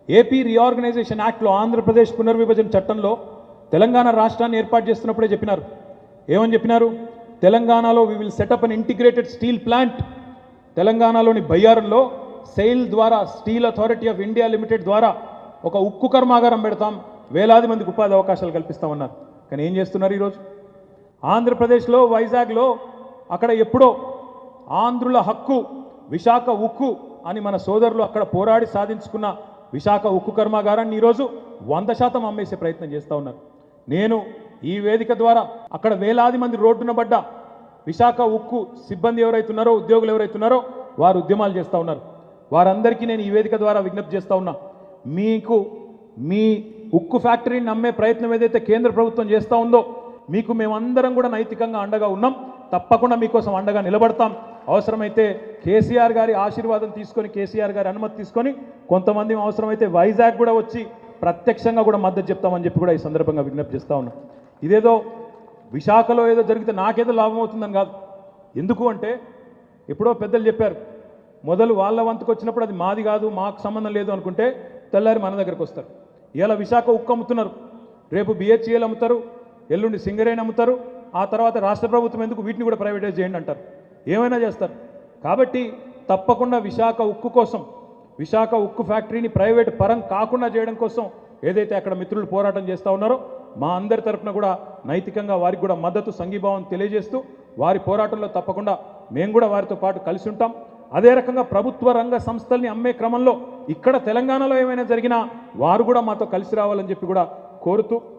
AP reorganisation యాక్ట్లో ఆంధ్రప్రదేశ్ పునర్విభజన చట్టంలో తెలంగాణ రాష్ట్రాన్ని ఏర్పాటు చేస్తున్నప్పుడే చెప్పినారు ఏమని చెప్పినారు తెలంగాణలో we will set up an integrated steel plant తెలంగాణలోని బయ్యారంలో సెయిల్ ద్వారా steel authority of India limited ద్వారా ఒక ఉక్కు కర్మాగారం పెడతాం వేలాది మందికి ఉపాధి అవకాశాలు కల్పిస్తామన్నారు కానీ ఏం చేస్తున్నారు ఈరోజు ఆంధ్రప్రదేశ్లో వైజాగ్లో అక్కడ ఎప్పుడో ఆంధ్రుల హక్కు విశాఖ ఉక్కు అని మన సోదరులు అక్కడ పోరాడి సాధించుకున్న విశాఖ ఉక్కు కర్మాగారాన్ని ఈరోజు వంద శాతం అమ్మేసే ప్రయత్నం చేస్తూ ఉన్నారు నేను ఈ వేదిక ద్వారా అక్కడ వేలాది మంది రోడ్డున పడ్డ విశాఖ ఉక్కు సిబ్బంది ఎవరైతున్నారో ఉద్యోగులు ఎవరైతున్నారో వారు ఉద్యమాలు చేస్తూ ఉన్నారు వారందరికీ నేను ఈ వేదిక ద్వారా విజ్ఞప్తి చేస్తూ ఉన్నా మీకు మీ ఉక్కు ఫ్యాక్టరీని నమ్మే ప్రయత్నం ఏదైతే కేంద్ర ప్రభుత్వం చేస్తూ ఉందో మీకు మేమందరం కూడా నైతికంగా అండగా ఉన్నాం తప్పకుండా మీకోసం అండగా నిలబడతాం అవసరమైతే కేసీఆర్ గారి ఆశీర్వాదం తీసుకొని కేసీఆర్ గారి అనుమతి తీసుకొని కొంతమంది అవసరమైతే వైజాగ్ కూడా వచ్చి ప్రత్యక్షంగా కూడా మద్దతు చెప్తామని చెప్పి కూడా ఈ సందర్భంగా విజ్ఞప్తి చేస్తా ఉన్నాం ఇదేదో విశాఖలో ఏదో జరిగితే నాకేదో లాభం అవుతుందని కాదు ఎందుకు అంటే ఎప్పుడో పెద్దలు చెప్పారు మొదలు వాళ్ళ వంతుకు వచ్చినప్పుడు అది మాది కాదు మాకు సంబంధం లేదు అనుకుంటే తెల్లారి మన దగ్గరకు వస్తారు ఇలా విశాఖ ఉక్కు అమ్ముతున్నారు రేపు బిహెచ్ఏలు అమ్ముతారు ఎల్లుండి సింగరేణి అమ్ముతారు ఆ తర్వాత రాష్ట్ర ప్రభుత్వం ఎందుకు వీటిని కూడా ప్రైవేటైజ్ చేయండి అంటారు ఏమైనా చేస్తారు కాబట్టి తప్పకుండా విశాఖ ఉక్కు కోసం విశాఖ ఉక్కు ఫ్యాక్టరీని ప్రైవేట్ పరం కాకుండా చేయడం కోసం ఏదైతే అక్కడ మిత్రులు పోరాటం చేస్తూ ఉన్నారో మా అందరి తరపున కూడా నైతికంగా వారికి కూడా మద్దతు సంఘీభావం తెలియజేస్తూ వారి పోరాటంలో తప్పకుండా మేము కూడా వారితో పాటు కలిసి ఉంటాం అదే రకంగా ప్రభుత్వ రంగ సంస్థల్ని అమ్మే క్రమంలో ఇక్కడ తెలంగాణలో ఏమైనా జరిగినా వారు కూడా మాతో కలిసి రావాలని చెప్పి కూడా కోరుతూ